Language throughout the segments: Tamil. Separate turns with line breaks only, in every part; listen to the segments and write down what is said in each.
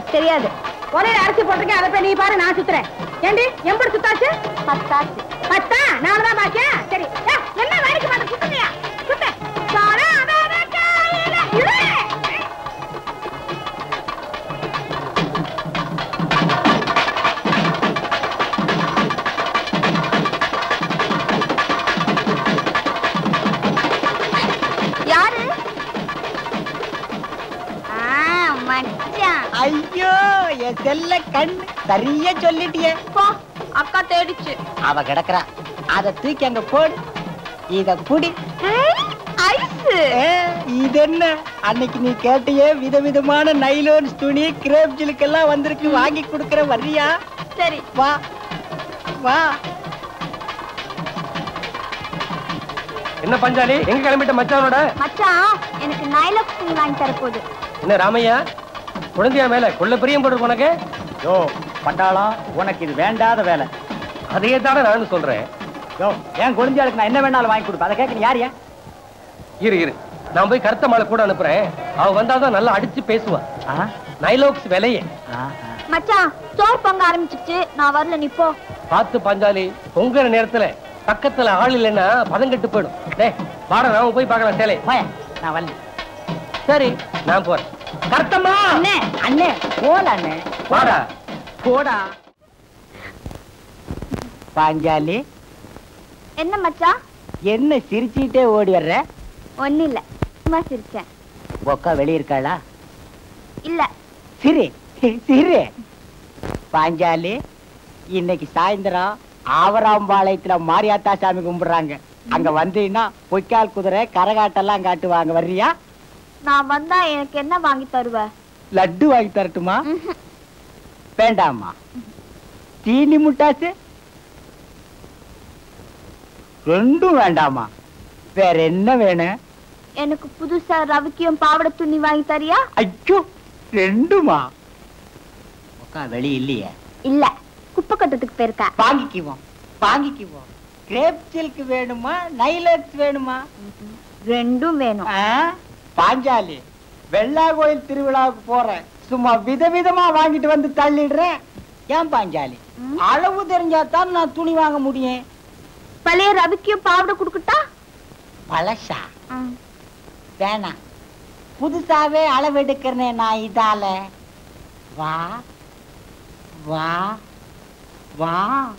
தெரியாது
ஒலையில அரிசி போட்டிருக்கேன் அதை போய் நீ பாரு நான் சுத்துறேன் ஏண்டி எம்படி சுத்தாச்சு
பத்தாச்சு
பத்தா நாலு தான் பாக்கியா சரி ஏ, என்ன வேலைக்கு பார்த்து சுத்துறியா சுத்த சாரா, அட, அட, காயில, இழு.
யாரு ஆ, மச்சான்
ஐயோ என் செல்ல கண் சரியா சொல்லிட்டியே
போ அக்கா தேடிச்சு
அவ கிடக்குறா அத தூக்கி அங்க போடு இத புடி
ஐஸ்
ஏ, இது என்ன அன்னைக்கு நீ கேட்டியே விதவிதமான நைலோன் துணி கிரேப் ஜிலுக்கெல்லாம் வந்திருக்கு வாங்கி கொடுக்கற வர்றியா
சரி
வா வா
என்ன பஞ்சாலி எங்க கிளம்பிட்ட மச்சானோட
மச்சான் எனக்கு நைலக் துணி வாங்கி தர போகுது
என்ன ராமையா குழந்தையா மேல கொள்ள பிரியம் போட்டு உனக்கு
யோ பட்டாளம் உனக்கு இது வேண்டாத வேலை
அதையே தானே நானும் சொல்றேன்
யோ ஏன் குழந்தையாளுக்கு நான் என்ன வேணாலும் வாங்கி கொடுப்பேன் அதை கேட்க நீ யார்
இரு இரு நான் போய் கருத்த மாலை கூட அனுப்புறேன் அவ வந்தாதான் நல்லா அடிச்சு பேசுவா நைலோக்ஸ் விலையே
மச்சான் சோறு பொங்க ஆரம்பிச்சிருச்சு நான் வரல நீ போ
பார்த்து பஞ்சாலி பொங்குற நேரத்துல பக்கத்துல ஆள் இல்லைன்னா பதங்கட்டு போயிடும் டேய் வாடா நாம போய் பார்க்கலாம் சேலை
நான் வரல
சரி நான் போறேன் கருத்தம்மா
அண்ணே அண்ணே போல அண்ணே
வாடா
போடா பாஞ்சாலி
என்ன மச்சான்
என்ன சிரிச்சுட்டே ஓடி வர்ற
ஒண்ணு இல்ல சும்மா சிரிச்சேன்
பொக்கா வெளிய இருக்காளா
இல்ல
சிரி சிரி பாஞ்சாலி இன்னைக்கு சாயந்தரம் ஆவராம்பாளையத்துல மாரியாத்தா சாமி கும்பிடுறாங்க அங்க வந்தீங்கன்னா பொய்க்கால் குதிரை கரகாட்டெல்லாம் காட்டுவாங்க வர்றியா
நான் வந்தா எனக்கு என்ன வாங்கி தருவ
லட்டு வாங்கி தரட்டுமா வேண்டாமா தீனி முட்டாசு ரெண்டும் வேண்டாமா வேற என்ன வேணும்
எனக்கு புதுசா ரவிக்கியும் பாவாடை துணி வாங்கி தரியா
ஐயோ ரெண்டுமா உக்கா வெளி இல்லையே
இல்ல குப்பை கட்டத்துக்கு போயிருக்கா
வாங்கிக்குவோம் வாங்கிக்குவோம் கிரேப் சில்க் வேணுமா நைலக்ஸ் வேணுமா
ரெண்டும் வேணும்
ஆ? பாஞ்சாலி வெள்ளா கோயில் திருவிழாவுக்கு போறேன் சும்மா விதவிதமா வாங்கிட்டு வந்து தள்ளிடுறேன் ஏன் பாஞ்சாலி
ம்.
அளவு தெரிஞ்சாதான் நான் துணி வாங்க முடியும்
பழைய ரவிக்கியும் பாவாடை குடுக்கட்டா
பழசா வேணாம் புதுசாவே அளவெடுக்கிறனே நான் இதால வா வா வா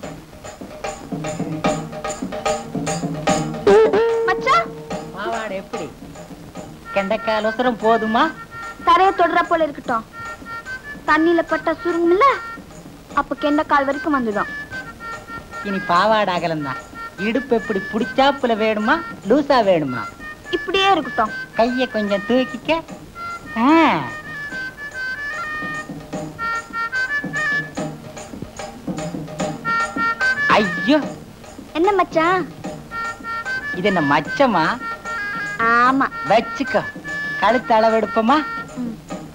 மச்சான்
பாவாடை எப்படி கெண்டைக்கால் அவசரம் போதுமா
தரைய தொடுற போல இருக்கட்டும் தண்ணியில பட்டா சுருங்கும்ல அப்ப கெண்ட கால் வரைக்கும் வந்துடும்
இனி பாவாடை அகலம் தான் இடுப்பு எப்படி பிடிச்சாப்புல வேணுமா லூசா வேணுமா
இப்படியே இருக்கட்டும்
கைய கொஞ்சம் தூக்கிக்க ஆ. ஐயோ
என்ன மச்சான்
இது என்ன மச்சமா
ஆமா
வச்சுக்கோ கழுத்து அளவெடுப்போமா
ம்.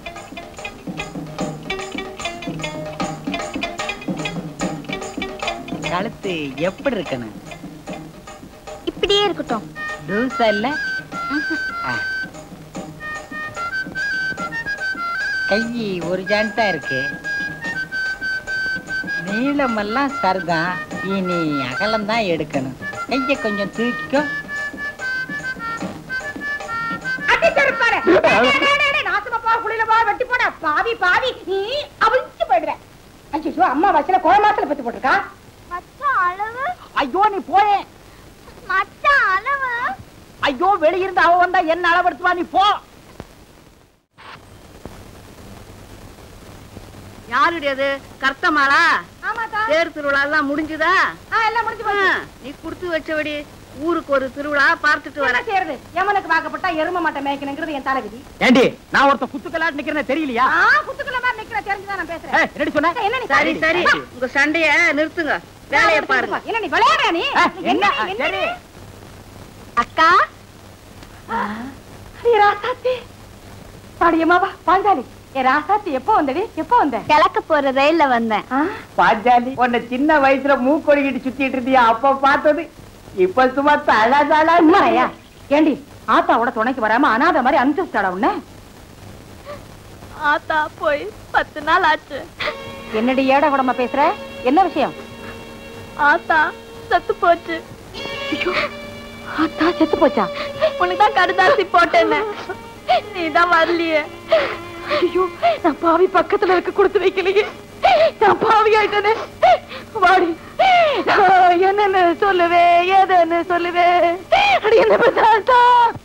கழுத்து எப்படி இருக்கணும்
இப்படியே இருக்கட்டும்
லூசா இல்ல ஆ. கை ஒரு ஜான் தான் இருக்கு நீளமெல்லாம் சரிதான் இனி அகலம் தான் எடுக்கணும் கைய கொஞ்சம் தூக்கிக்கோ
அடி செருப்பாரு. டேய், டேய், டேய், டேய், டேய், நாசமா போ, குழியில போ, வெட்டி போட. பாவி, பாவி, நீ அவிழ்த்து போயிடுவ. ஐயோ, அம்மா வயசுல குழ மாசத்துல பெத்து போட்டிருக்கா
மச்சான் அளவு
ஐயோ நீ போயே
மச்சான் அளவு
ஐயோ வெளியிருந்து அவ வந்தா என்ன அளவெடுத்துவா நீ போ
யாருடையது கர்த்தமாளா
ஆமாக்கா
தேர் திருவிழா எல்லாம் முடிஞ்சுதா
ஆ, எல்லாம் முடிஞ்சு
ஆ,
போச்சு
நீ குடுத்து வச்சபடி ஊருக்கு ஒரு திருவிழா பார்த்துட்டு
என்ன
வர
செய்யறது எமனுக்கு வாக்கப்பட்டா எரும மாட்டை மேய்க்கணுங்கிறது என் தலைவிதி
ஏண்டி நான் ஒருத்த குத்துக்கலாட்டு நிக்கிறேன் தெரியலையா
ஆ குத்துக்குள்ள மாதிரி நிக்கிற தெரிஞ்சுதான் நான் பேசுறேன்
ஏய், என்னடி சொன்ன
என்ன நீ
சரி சரி உங்க சண்டைய நிறுத்துங்க வேலையை பாருங்க
என்ன நீ விளையாடுற நீ
ஏய், என்ன
நீ, என்ன
சரி
நீ?
அக்கா
அடி ராசாத்தி பாடியம்மாவா பாஞ்சாலி ஏ ராசாத்தி எப்போ வந்தடி எப்போ வந்த
கிழக்க போற ரயில்ல வந்தேன்
ஆ?
பாஞ்சாலி உன்னை சின்ன வயசுல மூக்கொழுகிட்டு சுத்திட்டு இருந்தியா அப்ப பார்த்தது இப்ப சும்மா தழதழ
உண்மையா ஏண்டி ஆத்தாவோட துணைக்கு வராம அனாதை மாதிரி அனுப்பிச்சுட்டாடா உன்ன
ஆத்தா போய் பத்து நாள் ஆச்சு
என்னடி ஏட கூடமா பேசுற என்ன விஷயம்
ஆத்தா செத்து போச்சு
ஆத்தா செத்து போச்சா
உனக்கு தான் கடுதாசி போட்டேன்னு நீ தான் வரலையே
ஐயோ நான் பாவி பக்கத்துல இருக்க கொடுத்து வைக்கலையே நான் பாவி ஆயிட்டேனே வாடி ஆஹ், என்னன்னு சொல்லுவே ஏதுன்னு சொல்லுவே அடி என்ன பெத்தாத்தா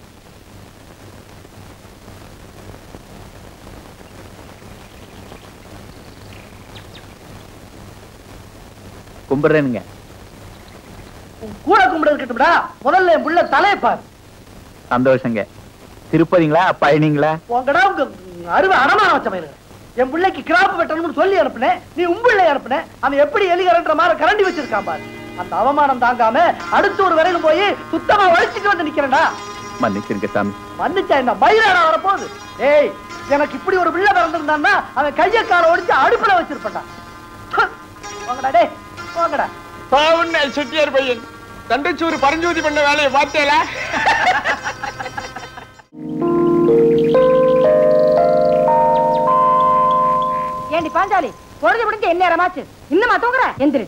கும்பிடுறேனுங்க
கூட கும்பிட இருக்கட்டும்டா முதல்ல என் புள்ள தலையை பாரு
சந்தோஷங்க திருப்பதிங்களா பழனிங்களா
உங்கடா உங்க அருவை அடமான வச்ச மயிலுங்க என் பிள்ளைக்கு கிராப் வெட்டணும்னு சொல்லி அனுப்புனேன் நீ உம்பிள்ளை அனுப்புன அவன் எப்படி எலிகரன்ற மாதிரி கரண்டி வச்சிருக்கான் பாரு அந்த அவமானம் தாங்காம அடுத்த ஒரு வரையில போய் சுத்தமா வலிச்சுட்டு வந்து நிக்கிறேன்டா
மன்னிச்சிருங்க சாமி
மன்னிச்சா என்ன மயிலாடா வரப்போகுது ஏய் எனக்கு இப்படி ஒரு பிள்ளை பிறந்திருந்தான்னா அவன் கைய கால ஒடிச்சு அடுப்புல வச்சிருப்பான்டா ஹ், போங்கடா டேய் போங்கடா
பாவுன்னு செட்டியார் பையன் தண்டச்சூர் பரஞ்சோதி பண்ண வேலையை பார்த்தேல
ஏண்டி பாஞ்சாலி பொழுது முடிஞ்சு என்ன நேரமாச்சு இன்னுமா தூங்குற எந்திரி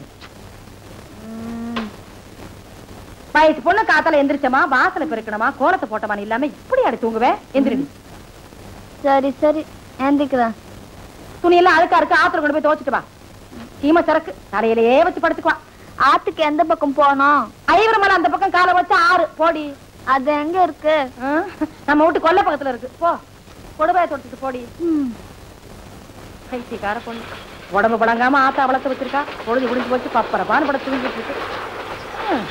வயசு பொண்ணு காத்தால எந்திரிச்சமா வாசல பெருக்கணுமா கோலத்தை போட்டமான்னு இல்லாம இப்படி அடி தூங்குவேன் எந்திரி
சரி சரி ஏந்திக்கிறேன்
துணி எல்லாம் அழுக்கா இருக்கு ஆத்துல கொண்டு போய் துவச்சிட்டு வா சீம சரக்கு தலையிலேயே வச்சு படுத்துக்குவா
ஆத்துக்கு எந்த பக்கம் போனோம்
ஐவர மலை அந்த பக்கம் காலை வச்சு ஆறு போடி
அது எங்க இருக்கு
ஆ, நம்ம வீட்டு கொல்லை பக்கத்துல இருக்கு போ கொடுவைய தொடுத்துட்டு போடி பைத்தியக்கார பொண்ணு உடம்பு படங்காம ஆத்தா வளர்த்து வச்சிருக்கா பொழுது முடிஞ்சு போச்சு பப்பர பான் பட தூங்கிட்டு இருக்கு ம்.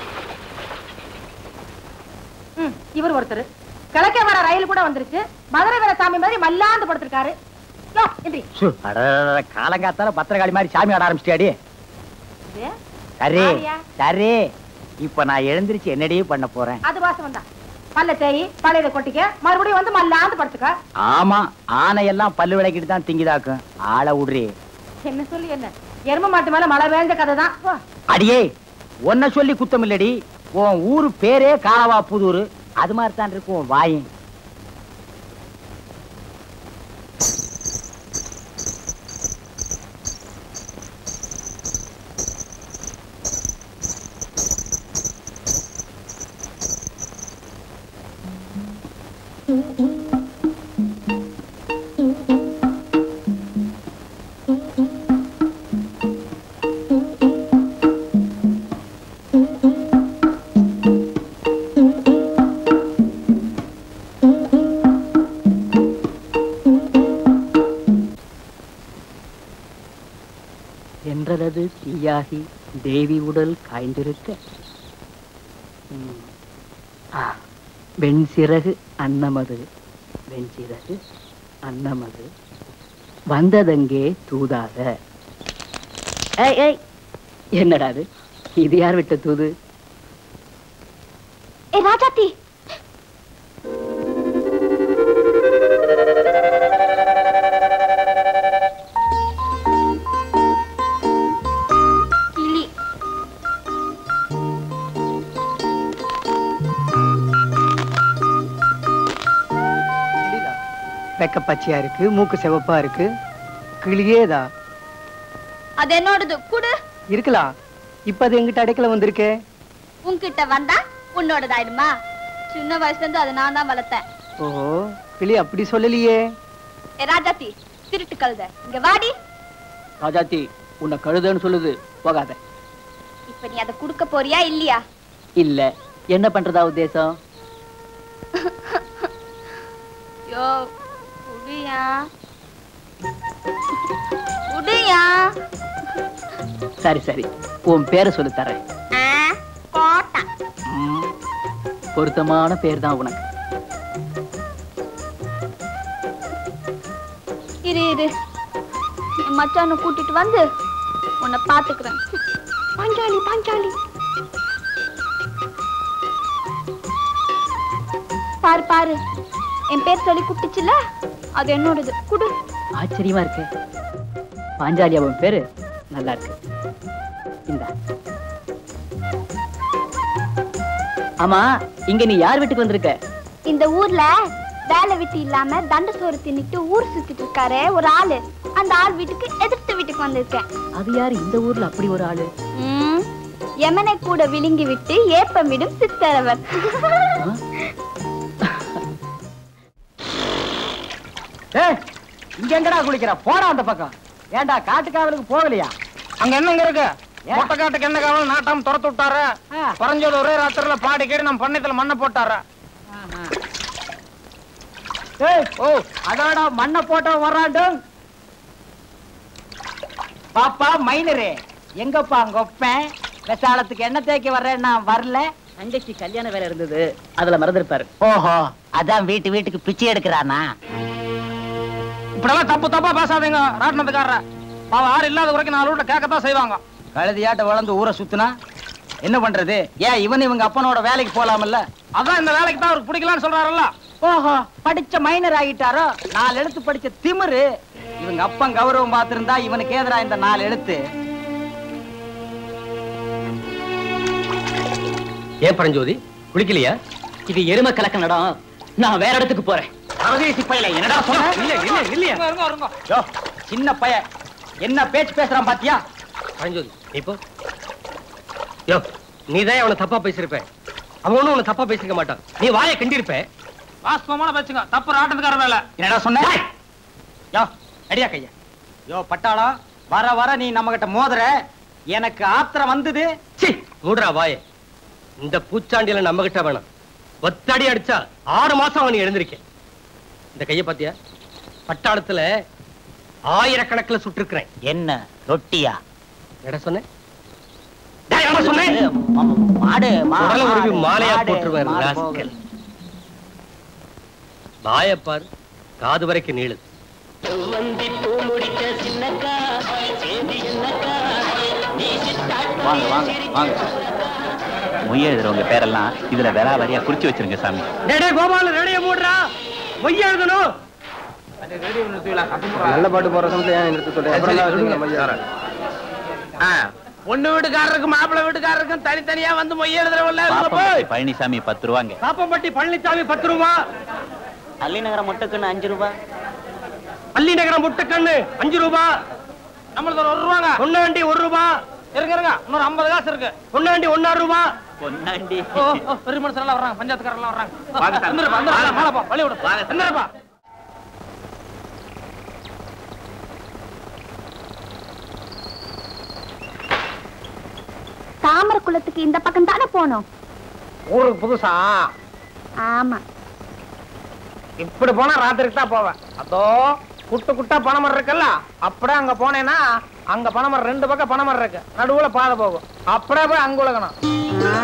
ம், இவர் ஒருத்தர் கிழக்கே வர ரயில் கூட வந்துருச்சு மதுரை வீர சாமி மாதிரி மல்லாந்து படுத்திருக்காரு யோ, எந்திரி.
காலங்காத்தால பத்திரகாளி மாதிரி சாமி ஆட ஆரம்பிச்சிட்டியாடி
இது,
சரி
ஆரியா?
சரி இப்ப நான் எழுந்திருச்சு என்னடி பண்ண போறேன்
அது வாசம் தான் பல்ல தேய் பழையதை கொட்டிக்க மறுபடியும் வந்து மல்லாந்து படுத்துக்க
ஆமா ஆனை எல்லாம் பல்லு விளக்கிட்டு தான் திங்கிதாக்கும் ஆளை விடுறி
என்ன சொல்லி என்ன எரும மாட்டு மேல மழை வேஞ்ச கதை தான் போ.
அடியே உன்னை சொல்லி குத்தம் இல்லடி உன் ஊரு பேரே காலவா புதூர் அது மாதிரி தான் இருக்கும் உன் வாயும் என்றது தீயாகி தேவி உடல் காய்ந்திருக்க ம். ஆ, வெண்சிறகு அன்னமது வெண்சிறகு அன்னமது வந்ததங்கே தூதாக ஏய் ஏய் என்னடா அது இது யார் விட்ட தூது
ஏ ராஜாத்தி கிளி
வெக்க பச்சையா இருக்கு மூக்கு சிவப்பா இருக்கு கிளியேதா
அது என்னோடது குடு
இருக்கலாம் இப்ப அது எங்கிட்ட அடைக்கல வந்திருக்கே
உன்கிட்ட வந்தா உன்னோடதாயிடுமா சின்ன வயசுல இருந்து அதை நான் தான் வளர்த்தேன்
ஓஹோ கிளி அப்படி சொல்லலையே
ஏ ராஜாத்தி திருட்டு கழுத இங்க வாடி
ராஜாத்தி உன்னை கழுதன்னு சொல்லுது போகாத
இப்ப நீ அதை குடுக்க போறியா இல்லையா
இல்ல என்ன பண்றதா உத்தேசம்
யோ குடியா குடியா
சரி சரி உன் பேரை சொல்லி தரேன்
ஆ, கோட்டா
ம், பொருத்தமான பேர் தான் உனக்கு
இரு இரு என் மச்சானை கூட்டிட்டு வந்து உன்னை பாத்துக்கிறேன் பாஞ்சாலி பாஞ்சாலி பாரு பாரு என் பேர் சொல்லி கூப்பிட்டுச்சுல அது என்னோடது குடு
ஆச்சரியமா இருக்கு பாஞ்சாலி அவன் பேரு நல்லா இருக்கு இந்தா ஆமா இங்க நீ யார் வீட்டுக்கு வந்திருக்க
இந்த ஊர்ல வேலை விட்டு இல்லாம தண்ட சோறு தின்னுட்டு ஊர் சுத்திட்டு இருக்காரு ஒரு ஆளு அந்த ஆள் வீட்டுக்கு எதிர்த்து வீட்டுக்கு வந்திருக்கேன்
அது யாரு இந்த ஊர்ல அப்படி ஒரு ஆளு
ம், யமனை கூட விழுங்கி விட்டு ஏப்பம் விடும் சித்தரவர்
ஏய் இங்க எங்கடா குளிக்கிற போடா அந்த பக்கம் ஏன்டா காட்டுக்காவலுக்கு போகலையா
அங்க என்னங்க இருக்கு
ஏன்?
மொட்டை காட்டுக்கு என்ன காவல் நாட்டாம துரத்து விட்டாரு
ஆ.
பரஞ்சோடு ஒரே ராத்திரில பாடி கேடு நம்ம பண்ணையத்துல மண்ணை போட்டாரு
ஏய் ஓ அதோட மண்ணை போட்டவன் வர்றாண்டு பாப்பா மைனரே எங்கப்பா கொப்பேன் விசாலத்துக்கு என்ன தேய்க்க வர்றேன் நான் வரல
தங்கச்சி கல்யாண வேலை இருந்தது அதுல மறந்துருப்பாரு
ஓஹோ அதான் வீட்டு வீட்டுக்கு பிச்சை எடுக்கிறானா
இப்படிலாம் தப்பு தப்பா பேசாதீங்க ராட்டினத்துக்காரர அவ யாரும் இல்லாத வரைக்கும் நாலு வீட்டை கேட்கத்தான் செய்வாங்க
கழுதியாட்ட வளர்ந்து ஊரை சுத்துனா என்ன பண்றது ஏன் இவன் இவங்க அப்பனோட வேலைக்கு போலாமல்ல
அதான் இந்த வேலைக்கு தான் அவருக்கு பிடிக்கலாம்னு சொல்றாருல்ல
ஓஹோ படிச்ச மைனர் ஆகிட்டாரோ நாலு எழுத்து படிச்ச திமிரு இவங்க அப்பன் கௌரவம் பார்த்திருந்தா இவனுக்கு ஏதரா இந்த நாலு எழுத்து
ஏன் பரஞ்சோதி குளிக்கலையா
இது எரும கலக்க நடம் நான் வேற இடத்துக்கு போறேன்
பரதேசி பையல என்னடா சொன்ன
இல்ல இல்ல இல்லையா
இருங்க, இருங்க, இருங்க.
யோ, சின்ன பைய என்ன பேச்சு பேசுறான் பாத்தியா
பரஞ்சோதி நீ போ யோ நீதான் அவனை தப்பா பேசிருப்ப அவன் ஒண்ணும் உன்னை தப்பா பேசிருக்க மாட்டான் நீ வாயை கிண்டிருப்ப
வாஸ்தவமான பேச்சுங்க தப்பு ராட்டத்துக்கார வேலை
என்னடா சொன்ன யோ அடியா கையா யோ பட்டாளா வர வர நீ நம்ம கிட்ட மோதுற எனக்கு ஆத்திரம் வந்தது
சி மூடுறா வாயை இந்த பூச்சாண்டியில நம்ம கிட்ட வேணாம் ஒத்தடி அடிச்சா ஆறு மாசம் அவன் எழுந்திருக்க இந்த கைய பாத்தியா பட்டாளத்துல ஆயிரக்கணக்கில் சுட்டிருக்கிறேன்
என்ன ரொட்டியா
என்ன சொன்னேன் டேய், என்ன சொன்னேன்
மாடு
உடல உருவி மாலையா போட்டுருவேன் ராஸ்கல். வாயப்பார் காது வரைக்கும் நீளுது
வாங்க வாங்க வாங்க மொய் எழுதுறவங்க பேரெல்லாம் இதுல வேற வரியா குறிச்சு வச்சிருங்க சாமி
டேய், டேய், கோபால ரெடிய மூடுறா மொய் எழுதணும்
நல்ல பாட்டு போற சமயத்துல ஏன் நிறுத்த சொல்றேன்
பொண்ணு வீட்டுக்காரருக்கு மாப்பிள்ளை வீட்டுக்காரருக்கும் தனித்தனியா வந்து மொய் எழுதுறவல்ல
பாப்பம்பட்டி பழனிசாமி பத்து ரூபாங்க
பாப்பம்பட்டி பழனிசாமி பத்து ரூபா
அள்ளிநகரம் முட்டைக்குன்னு அஞ்சு ரூபாய்
பள்ளி நகரம் முட்டுக்கண்ணு அஞ்சு ரூபா
நம்மளுக்கு ஒரு ஒரு ரூபாங்க
பொன்னாண்டி ஒரு ரூபா
இருங்க இருங்க இன்னொரு ஐம்பது காசு இருக்கு
பொன்னாண்டி ஒன்னாறு ரூபா
பொன்னாண்டி
ஓ, ஓ, பெரிய மனுஷரெல்லாம் வர்றாங்க பஞ்சாயத்துக்காரெல்லாம் வர்றாங்க
வாங்க சார்.
வந்துருப்பா வந்துருப்பா மேலப்பா வழி விடு வந்துருப்பா
தாமரை குளத்துக்கு இந்த பக்கம் தானே போனோம்
ஊருக்கு புதுசா
ஆமா
இப்படி போனா ராத்திரிக்கு தான் போவேன் அதோ குட்டு குட்டா பனைமரம் இருக்குல்ல அப்படியே அங்க போனேன்னா அங்க பனைமரம் ரெண்டு பக்கம் பனைமரம் இருக்கு நடுவுல பாதை போகும் அப்படியே போய் அங்க உலகணும்
ஆ.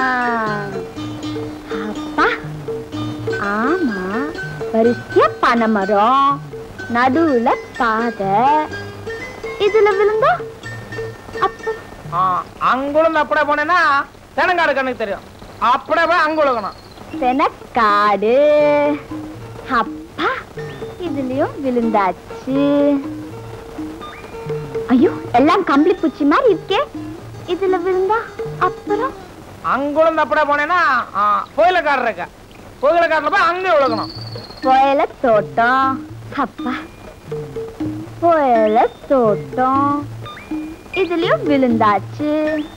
அப்பா ஆமா வரிசையா பனைமரம் நடுவுல பாதை இதுல விழுந்தா அப்ப
அங்குளுந்து அப்படியே போனேன்னா தெனங்காடு கண்ணுக்கு தெரியும் அப்படியே போய் அங்க உலகணும்
செனக்காடு அப்பா இதுலயும் விழுந்தாச்சு ஐயோ எல்லாம் கம்பளி பூச்சி மாதிரி இருக்கே இதுல விழுந்தா அப்புறம்
அங்குளுந்து அப்படியே போனேன்னா கோயிலக்காடு இருக்கு கோயிலக்காடுல போய் அங்கே உலகணும்
புயல தோட்டம் அப்பா புயல தோட்டம் இதுலயும் விழுந்தாச்சு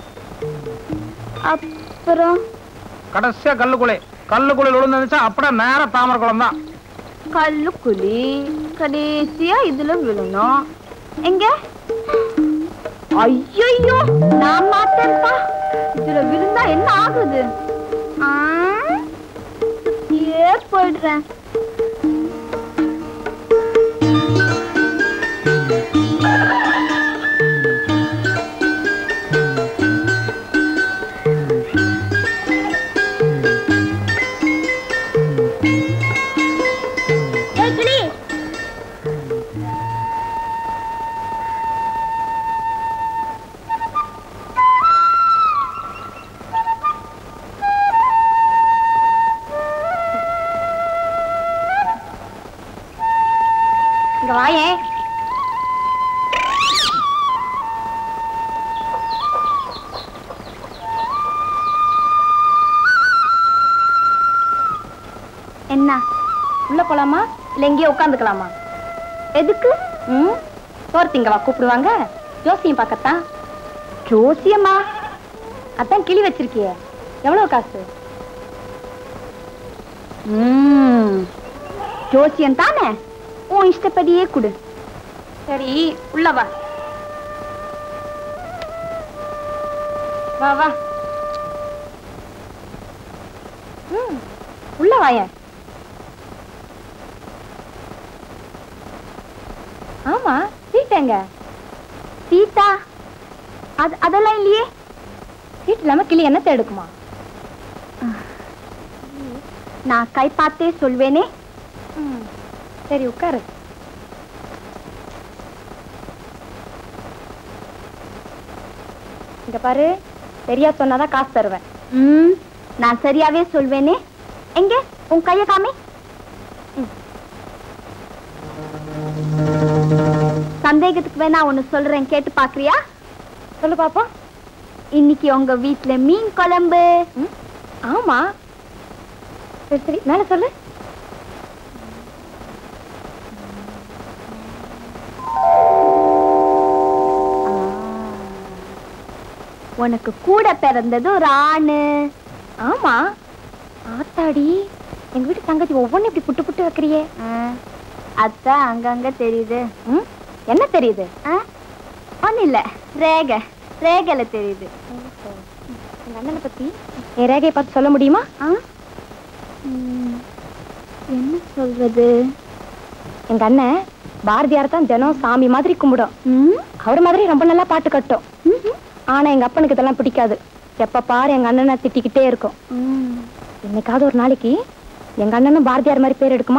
அப்புறம்
கடைசியா கல்லுக்குழி கல்லுக்குழி விழுந்துச்சா அப்படியே நேர தாமரை குளம் தான்
கல்லுக்குழி கடைசியா இதுல விழணும் எங்க ஐயோ நான் மாட்டேன்ப்பா இதுல விழுந்தா என்ன ஆகுது ஆ, சுத்தியே போயிடுறேன் ஏய், கிளி. இங்க வாயேன் என்ன
உள்ள போலாமா இல்ல எங்கேயே உட்காந்துக்கலாமா
எதுக்கு
ம் சோறு திங்கவா கூப்பிடுவாங்க ஜோசியம் பார்க்கத்தான்
ஜோசியமா
அதான் கிளி வச்சிருக்கியே எவ்வளவு காசு
ம் ஜோசியம் தானே உன் இஷ்டப்படியே கொடு
சரி உள்ள வா வா வா ம் உள்ள வாயேன் ஆமா சீட் எங்க
சீதா அது அதெல்லாம் இல்லையே
சீட் இல்லாம கிளி என்ன எடுக்குமா
நான் கை பார்த்தே சொல்வேனே
ம் சரி உட்காரு இங்க பாரு சரியா சொன்னாதான் காசு தருவேன்
ம் நான் சரியாவே சொல்வேனே எங்க உன் கைய காமி சந்தேகத்துக்கு வேணா ஒண்ணு சொல்றேன் கேட்டு பாக்குறியா
சொல்லு பாப்போம்
இன்னைக்கு உங்க வீட்ல மீன் குழம்பு
ம், ஆமா சரி சரி மேல சொல்லு
உனக்கு கூட பிறந்தது ஒரு ஆணு
ஆமா ஆத்தாடி எங்க வீட்டு தங்கச்சி ஒவ்வொன்றும் இப்படி புட்டு புட்டு வைக்கிறியே
ஆ, அதான் அங்கங்க தெரியுது
ம் என்ன தெரியுது
ஒன்னும் இல்ல ரேகை ரேகைல தெரியுது
எங்க அண்ணனை பத்தி என் ரேகையை பார்த்து சொல்ல முடியுமா
ஆ? ம், என்ன சொல்றது
எங்க அண்ணன் பாரதியார் தான் தினம் சாமி மாதிரி கும்பிடும்
ம்,
அவர் மாதிரி ரொம்ப நல்லா பாட்டு கட்டும்
ம்ஹும்.
ஆனா எங்க அப்பனுக்கு இதெல்லாம் பிடிக்காது எப்ப பாரு எங்க அண்ணனை திட்டிக்கிட்டே இருக்கும்
ம்.
என்னைக்காவது ஒரு நாளைக்கு எங்க அண்ணனும் பாரதியார் மாதிரி பேர் எடுக்குமா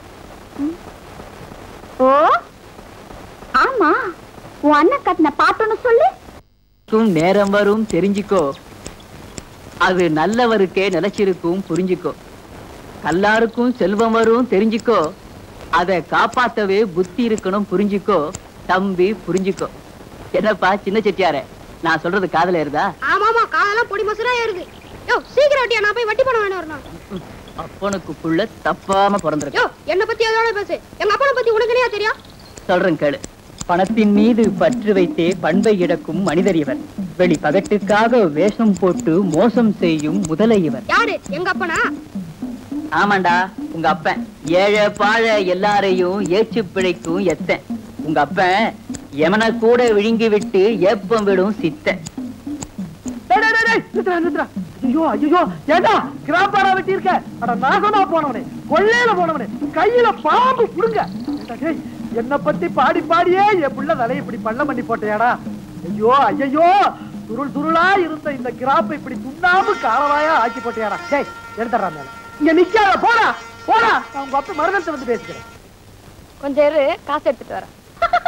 ஓ ஆமா உன் அண்ணன் கட்டின பாட்டுன்னு சொல்லு
க்கும் நேரம் வரும் தெரிஞ்சுக்கோ அது நல்லவருக்கே நிலைச்சிருக்கும் புரிஞ்சுக்கோ கல்லாருக்கும் செல்வம் வரும் தெரிஞ்சுக்கோ அதை காப்பாத்தவே புத்தி இருக்கணும் புரிஞ்சுக்கோ தம்பி புரிஞ்சுக்கோ என்னப்பா சின்ன செட்டியாரே நான் சொல்றது காதல இருந்தா
ஆமா ஆமா காதெல்லாம் பொடி மசுரா ஏறுது யோ சீக்கிரம் வட்டியா நான் போய் வட்டி பணம் வேணும் வரணும்
அப்பனுக்கு புள்ள தப்பாம பிறந்திருக்கு
யோ என்ன பத்தி எதோட பேசு எங்க அப்பனை பத்தி உனக்கு என்னையா தெரியும்
சொல்றேன் கேளு பணத்தின் மீது பற்று வைத்தே பண்பை இழக்கும் மனிதர் இவர் வெளி பகட்டுக்காக வேஷம் போட்டு மோசம் செய்யும் முதலை இவர்
யாரு எங்க அப்பனா
ஆமாண்டா உங்க அப்பன் ஏழை பாழ எல்லாரையும் ஏச்சு பிழைக்கும் எத்தன் உங்க அப்பன் எமனை கூட விழுங்கி விட்டு ஏப்பம் விடும் சித்தன்
டேய், டேய், டேய், டேய், நிறுத்துடா, நிறுத்துடா. ஐயோ ஐயோ ஏண்டா கிராப்பாரா வெட்டி இருக்க அட நாசமா போனவனே கொள்ளையில போனவனே கையில பாம்பு புடுங்க ஏண்டா, டேய், என்னை பத்தி பாடி பாடியே என் புள்ள தலையை இப்படி பள்ளம் பண்ணி போட்டியாடா ஐயோ ஐயோ துருள் துருளா இருந்த இந்த கிராப்பை இப்படி துண்ணாமு காலவாயா ஆக்கி போட்டியாடா டேய் எடுத்துறா மேல இங்க நிக்காத போடா போடா நான் உங்க அப்பா மருதத்தை வந்து பேசிக்கிறேன்
கொஞ்சம் இரு காசு எடுத்துட்டு வரேன்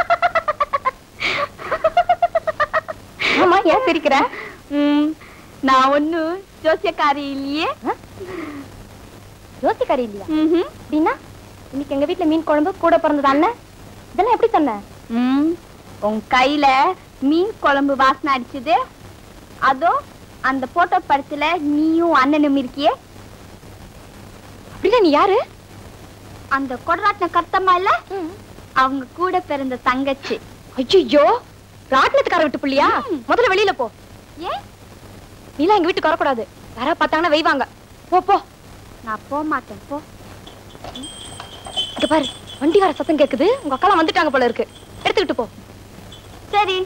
ஆமா ஏன் சிரிக்கிற
ம், நான் ஒண்ணு ஜோசியக்காரி இல்லையே
ஜோசிக்காரி இல்லையா
ம்ஹும்.
அப்படின்னா இன்னைக்கு எங்க வீட்ல மீன் குழம்பு கூட பிறந்தது அண்ணன் இதெல்லாம் எப்படி சொன்ன
ம், உன் கையில மீன் குழம்பு வாசனை அடிச்சது அதோ அந்த போட்டோ படத்துல நீயும் அண்ணனும் இருக்கியே
அப்படின்னா நீ யாரு
அந்த கொடராட்டின கர்த்தம்மா இல்ல அவங்க கூட பிறந்த தங்கச்சி
ஐயோ ராட்டினத்துக்கார விட்டு புள்ளியா முதல்ல வெளியில போ
ஏன்
நீலாம் எங்க வீட்டுக்கு வரக்கூடாது யாரா பார்த்தாங்கன்னா வைவாங்க போ போ
நான் போக மாட்டேன் போ
இங்க பாரு வண்டி வர சத்தம் கேக்குது உங்க அக்காலாம் வந்துட்டாங்க போல இருக்கு எடுத்துக்கிட்டு போ
சரி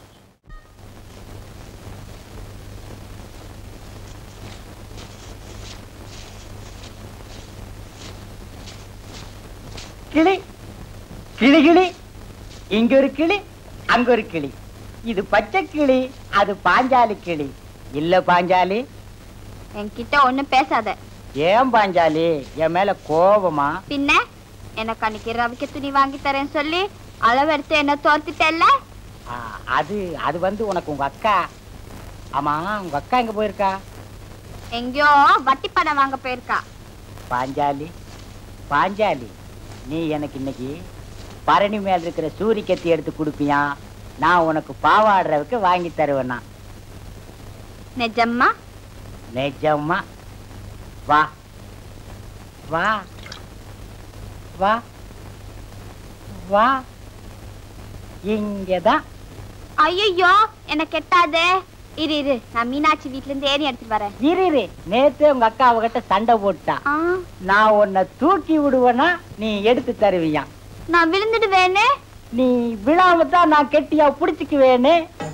கிளி கிளி கிளி இங்க ஒரு கிளி அங்க ஒரு கிளி இது பச்சை கிளி அது பாஞ்சாலி கிளி இல்ல பாஞ்சாலி
என்கிட்ட ஒண்ணும் பேசாத
ஏன் பாஞ்சாலி என் மேல கோபமா
பின்ன எனக்கு அன்னைக்கு ரவிக்கு துணி வாங்கி தரேன்னு சொல்லி அளவெடுத்து என்ன தோர்த்துட்டல்ல
ஆ, அது அது வந்து உனக்கு உங்க அக்கா ஆமா உங்க அக்கா எங்க போயிருக்கா
எங்கேயோ வட்டி பணம் வாங்க போயிருக்கா
பாஞ்சாலி பாஞ்சாலி நீ எனக்கு இன்னைக்கு பரணி மேல இருக்கிற சூரிக்கத்தி எடுத்து கொடுப்பியா நான் உனக்கு பாவாடுறதுக்கு வாங்கி தருவேனா
நிஜம்மா
நிஜமா வா வா வா வா இங்கதான்
ஐயோ என்ன கெட்டாதே இரு இரு நான் மீனாட்சி வீட்ல இருந்து ஏறி எடுத்துட்டு வரேன்
இரு இரு நேத்து உங்க அக்கா அவகிட்ட சண்டை போட்டான்
ஆ,
நான் உன்னை தூக்கி விடுவேனா நீ எடுத்து தருவியா
நான் விழுந்துடுவேனே
நீ விழாம தான் நான் கெட்டியா புடிச்சுக்குவேனே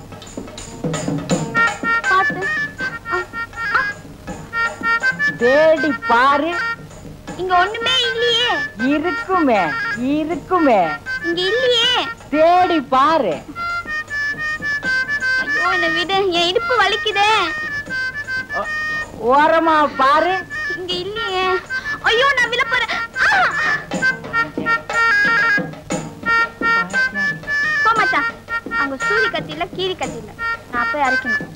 பாத்து ஆ,
தேடி பாரு
இங்க ஒண்ணுமே இல்லையே
இருக்குமே இருக்குமே
இங்க இல்லையே
தேடி பாரு
ஐயோ என்ன விடு என் இடுப்பு வலிக்குதே
ஓரமா பாரு
இங்க இல்லையே ஐயோ நான் விழ போறேன் ஆ! போ மச்சான் அங்க சூரி கத்தி இல்ல கீரி கத்தி இல்ல நான் போய் அரைக்கணும்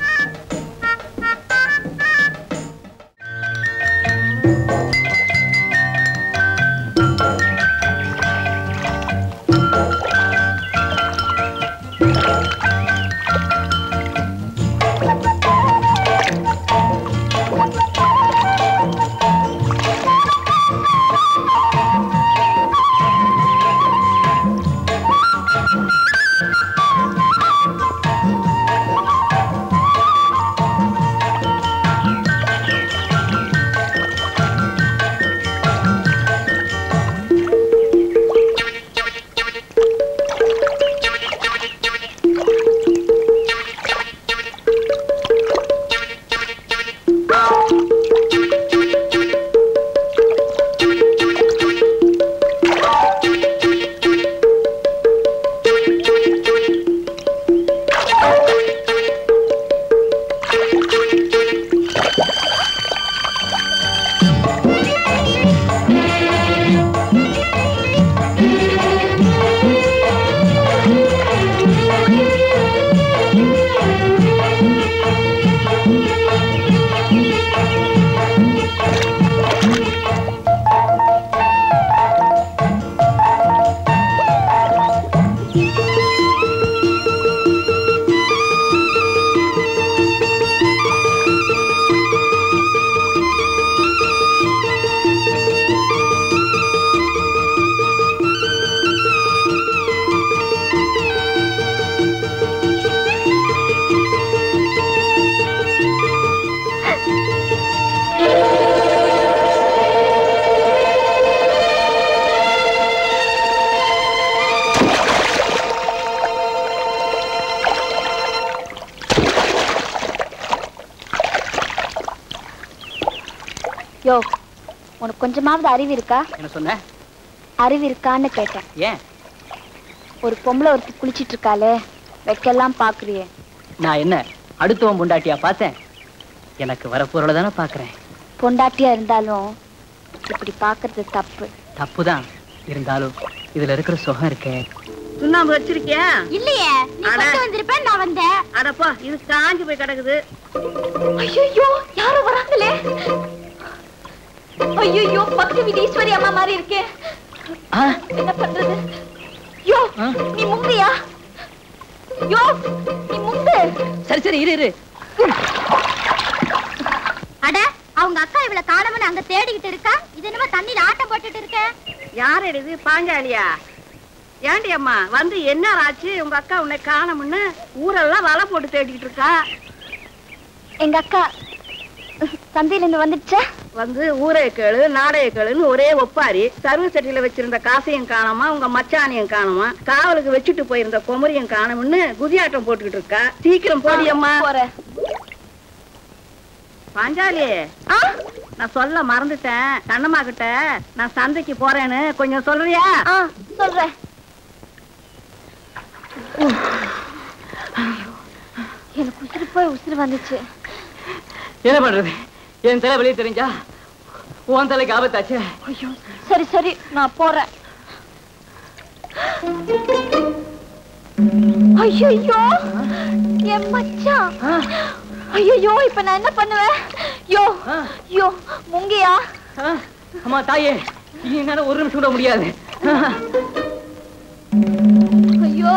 யோ உனக்கு கொஞ்சமாவது அறிவு இருக்கா
என்ன சொன்ன
அறிவு இருக்கான்னு கேட்டேன்
ஏன்
ஒரு பொம்பளை ஒருத்தி குளிச்சிட்டு இருக்காளே வைக்கெல்லாம் பாக்குறியே
நான் என்ன அடுத்தவன் பொண்டாட்டியா பார்த்தேன் எனக்கு வரப்போறத தானே பாக்குறேன்
பொண்டாட்டியா இருந்தாலும் இப்படி பாக்குறது தப்பு
தப்புதான் இருந்தாலும் இதுல இருக்கிற சுகம் இருக்கே
சுண்ணாம்பு வச்சிருக்கியா
இல்லையே நீ கொண்டு வந்திருப்ப நான் வந்தேன்
அடப்பா இது காஞ்சு போய் கிடக்குது
ஐயோ யாரோ வராங்களே ஐயோ பக்தி விதி ஈஸ்வரி அம்மா மாதிரி இருக்கே
ஆ,
என்ன பண்றது யோ
ஆ?
நீ முங்கியா யோ நீ முங்கு
சரி சரி இரு இரு
அட அவங்க அக்கா இவள காணவன அங்க தேடிக்கிட்டு இருக்கா இது என்னமோ தண்ணியில ஆட்டம் போட்டுட்டு இருக்க
யார் இது பாஞ்சாலியா ஏண்டி அம்மா வந்து என்ன ஆச்சு உங்க அக்கா உன்னை காணோம்னு ஊரெல்லாம் வலை போட்டு தேடிக்கிட்டு இருக்கா
எங்க அக்கா சந்தையில இருந்து வந்துடுச்சா
வந்து ஊரே கேளு நாடைய கேளுன்னு ஒரே ஒப்பாரி சர்வ சட்டியில வச்சிருந்த காசையும் காணோமா உங்க மச்சானையும் காணோமா காவலுக்கு வச்சுட்டு போயிருந்த குமரியும் காணோம்னு குதியாட்டம் போட்டுக்கிட்டு இருக்கா சீக்கிரம் போடியம்மா
போறேன்
பாஞ்சாலி
ஆ?
நான் சொல்ல மறந்துட்டேன் கண்ணம்மா கிட்ட நான் சந்தைக்கு போறேன்னு கொஞ்சம் சொல்றியா
ஆ சொல்றேன் எனக்கு உசுறு போய் உசுறு வந்துச்சு
என்ன பண்றது என் தலை வெளியே தெரிஞ்சா உன் தலைக்கு ஆபத்தாச்சே
ஐயோ சரி சரி நான் போறேன் ஐயோ என் மச்சான் ஐயோ இப்ப நான் என்ன பண்ணுவேன் யோ
ஆ.
யோ முங்கியா
ஆ, அம்மா தாயே என்னால ஒரு நிமிஷம் கூட முடியாது
ஐயோ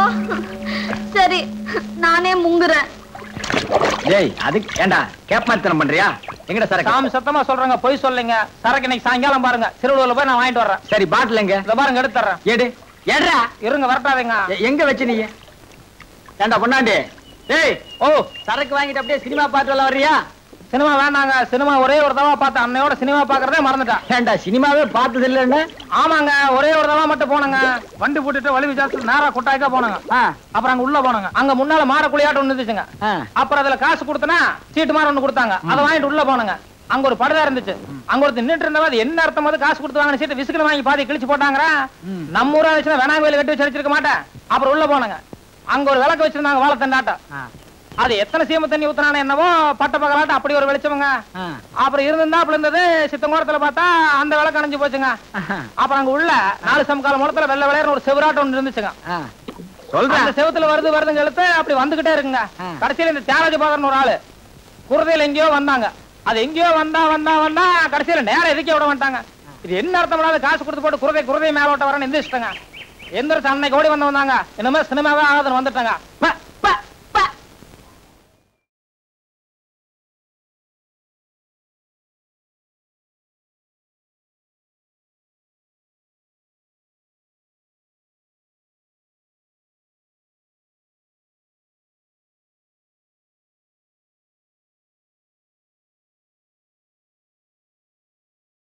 சரி நானே முங்குறேன்
டேய் அதுக்கு ஏண்டா கேப் மாத்தனம் பண்றியா எங்கடா சரக்கு
சாமி சத்தமா சொல்றேங்க பொய் சொல்லுங்க சரக்கு இன்னைக்கு சாயங்காலம் பாருங்க திருவள்ளூர்ல போய் நான் வாங்கிட்டு வர்றேன்
சரி பாட்டில் எங்க
இத பாருங்க எடுத்துறேன்
எடு ஏடுறா
இருங்க வரட்டாதீங்க
எ- எங்க வச்சு நீ ஏண்டா பொண்ணாண்டி டேய்
ஓ
சரக்கு வாங்கிட்டு அப்படியே சினிமா பார்த்து வரல வர்றியா
சினிமா வேண்டாங்க சினிமா ஒரே ஒரு தடவை பார்த்தேன் அன்னையோட சினிமா பாக்குறதே மறந்துட்டேன்
ஏண்டா சினிமாவே பார்த்தது இல்லைன்னு
ஆமாங்க ஒரே ஒரு தடவை மட்டும் போனங்க வண்டி போட்டுட்டு வழி விசாரிச்சு நேரா கொட்டாய்க்கா போனங்க அப்புறம் அங்க உள்ள போனங்க அங்க முன்னால மாட குளியாட்டம் ஒண்ணு இருந்துச்சுங்க அப்புறம் அதுல காசு கொடுத்தனா சீட்டு மாதிரி ஒண்ணு கொடுத்தாங்க அதை வாங்கிட்டு உள்ள போனங்க அங்க ஒரு படுதா இருந்துச்சு அங்க ஒருத்தர் நின்னுட்டு இருந்தவ அது என்ன அர்த்தம் அது காசு கொடுத்து வாங்கின சீட்டு விசுக்கு வாங்கி பாதி கிழிச்சு போட்டாங்கறா நம்ம ஊரா இருந்துச்சுன்னா வேணாங்க வேலை கட்டி வச்சு அடிச்சிருக்க மாட்டேன் அப்புறம் உள்ள போனங்க அங்க ஒரு விளக்கு வச்சிருந்தாங்க வாழைத்தண்டாட்டம் அது எத்தனை சீம தண்ணி ஊத்துனானே என்னவோ பட்ட பகலாட்டம் அப்படி ஒரு வெளிச்சமுங்க அப்புறம் இருந்திருந்தாப்புல இருந்தது சித்தங்கோரத்துல பார்த்தா அந்த விளக்கு அணைஞ்சு போச்சுங்க அப்புறம் அங்க உள்ள நாலு சமக்கால முளத்துல வெள்ளை விளையாடுற ஒரு செவராட்டம் ஒன்று இருந்துச்சுங்க
சொல்றேன்
அந்த செவத்துல வருது வருதுங்க இழுத்து அப்படி வந்துகிட்டே இருக்குங்க கடைசியில இந்த தியாகராஜ பாகர்னு ஒரு ஆளு குருதையில எங்கேயோ வந்தாங்க அது எங்கேயோ வந்தா வந்தா வந்தா கடைசியில நேரம் எதுக்கே விட மாட்டாங்க இது என்ன அர்த்தம் இல்லாத காசு கொடுத்து போட்டு குருதை குருதை மேல ஓட்ட வரேன்னு எந்திரிச்சிட்டாங்க எந்திரிச்சு அன்னைக்கு ஓடி வந்து வந்தாங்க இனிமே சினிமாவே ஆகாதுன்னு வந்துட்டாங்க